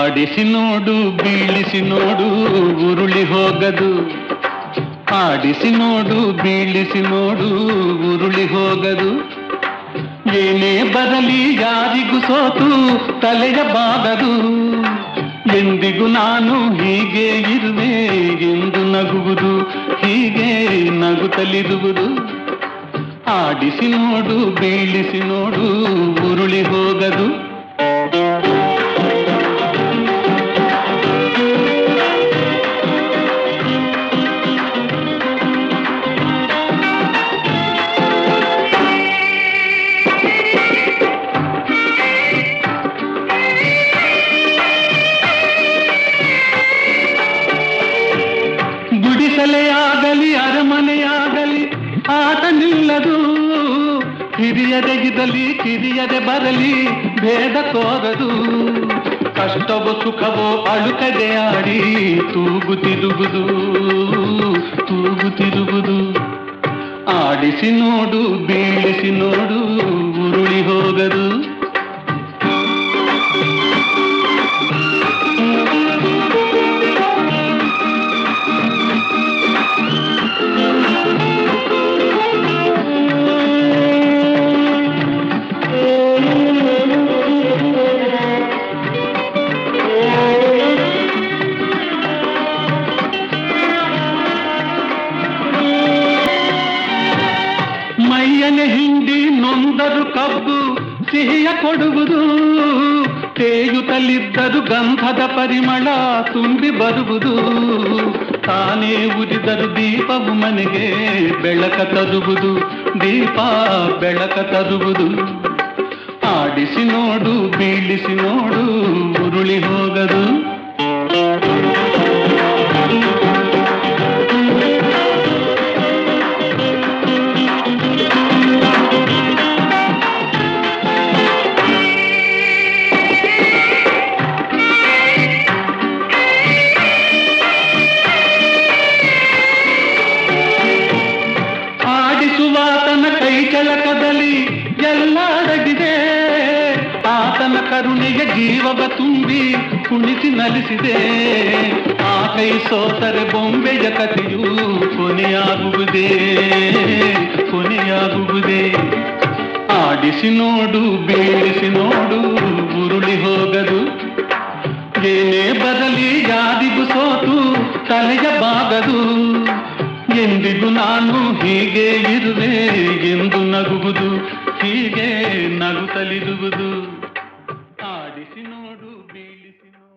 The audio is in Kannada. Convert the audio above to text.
ಆಡಿಸಿ ನೋಡು ಬೀಳಿಸಿ ನೋಡು ಉರುಳಿ ಹೋಗದು ಆಡಿಸಿ ನೋಡು ಬೀಳಿಸಿ ನೋಡು ಉರುಳಿ ಹೋಗದು ಏನೇ ಬರಲಿ ಯಾರಿಗೂ ಸೋತು ತಲೆಯ ಬಾಗದು ಎಂದಿಗೂ ನಾನು ಹೀಗೆ ಇರುವೆ ಎಂದು ನಗುವುದು ಹೀಗೆ ನಗುತ್ತಲಿರುವುದು ಆಡಿಸಿ ನೋಡು ಬೀಳಿಸಿ ನೋಡು ಉರುಳಿ ಹೋಗದು ಗುಡಿಸಲೆಯಾಗಲಿ ಅರಮನೆಯಾಗಲಿ ಆಟ ನಿಲ್ಲದು ಹಿರಿಯದೆಗಿದಲಿ ಕಿರಿಯದೆ ಬರಲಿ ಭೇದ ತೋರದು ಕಷ್ಟವೋ ಸುಖವೋ ಅಳುಕದೆ ಆಡಿ ತೂಗುತ್ತಿರುವುದು ತೂಗುತ್ತಿರುವುದು ಆಡಿಸಿ ನೋಡು ಬೀಳಿಸಿ ನೋಡು ಉರುಳಿ ಹೋಗದು ಮೈಯನೆ ಹಿಂಡಿ ನೊಂದರು ಕಬ್ಬು ಸಿಹಿಯ ಕೊಡುವುದು ತೇಯುತ್ತಲಿದ್ದರು ಗಂಧದ ಪರಿಮಳ ತುಂಬಿ ಬರುವುದು ತಾನೇ ಉರಿದರು ದೀಪವು ಮನೆಗೆ ಬೆಳಕ ತರುವುದು ದೀಪ ಬೆಳಕ ತರುವುದು ಆಡಿಸಿ ನೋಡು ಬೀಳಿಸಿ ನೋಡು ಉರುಳಿ ಹೋಗದು ಆಡಿಸುವಾತನ ಕೈ ಕೆಳಕದಲ್ಲಿ ಎಲ್ಲ ಅಡಗಿದೆ ಆತನ ಕರುಣೆಯ ಜೀವವ ತುಂಬಿ ಕುಣಿಸಿ ನಲಿಸಿದೆ ಆ ಕೈ ಸೋತರೆ ಬೊಂಬೆಯ ಕಥೆಯು ಕೊನೆಯಾಗುವುದೇ ಕೊನೆಯಾಗುವುದೇ ಆಡಿಸಿ ನೋಡು ಬೀಳಿಸಿ ನೋಡು ಉರುಳಿ ಹೋಗದು ಏನೇ ಬರಲಿ ಯಾರಿಗೂ ಸೋತು ತಲೆಯ ಬಾಗದು ಎಂದಿಗೂ ನಾನು ಹೀಗೆ ಇರುವೆ ಎಂದು ನಗುವುದು ಹೀಗೆ ನಗುತ್ತಲಿರುವುದು ಆಡಿಸಿ ನೋಡು ಬೀಳಿಸಿ ನೋಡು